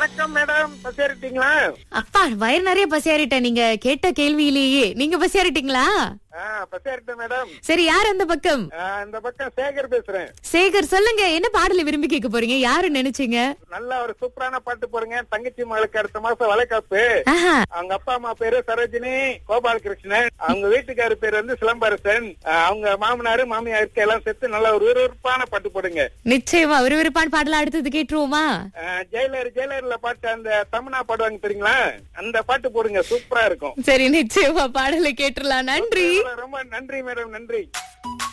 வணக்கம் மேடம் பசேறிட்டீங்களா அப்பா வயிறு நிறைய பசியாரிட்ட நீங்க கேட்ட கேள்வியிலேயே நீங்க பசியாரிட்டீங்களா பசேறிட்டேன் மேடம் சரி யார் அந்த பக்கம் ஆ, இந்த பக்கம் சேகர் பேசுறேன் சேகர் சொல்லுங்க என்ன பாடலை விரும்பி கேட்க போறீங்க யாரு நினைச்சீங்க நல்ல ஒரு சூப்பரான பாட்டு போறீங்க தங்கச்சி மகளுக்கு அடுத்த மாசம் வளைகாப்பு ஆஹா அவங்க அப்பா அம்மா பேரு சரோஜினி கோபாலகிருஷ்ணன் அவங்க வீட்டுக்காரு பேர் வந்து சிலம்பரசன் ஆ, அவங்க மாமனாரு மாமியாருக்கு எல்லாம் சேர்த்து நல்ல ஒரு விறுவிறுப்பான பாட்டு போடுங்க நிச்சயமா விறுவிறுப்பான பாடல அடுத்தது கேட்டுருவோமா ஆ, ஜெயிலர் ஜெயிலர்ல பாட்டு அந்த தமிழா பாடுவாங்க தெரியுங்களா அந்த பாட்டு போடுங்க சூப்பரா இருக்கும் சரி நிச்சயமா பாடலை கேட்டுடலாம் நன்றி ரொம்ப நன்றி மேடம் நன்றி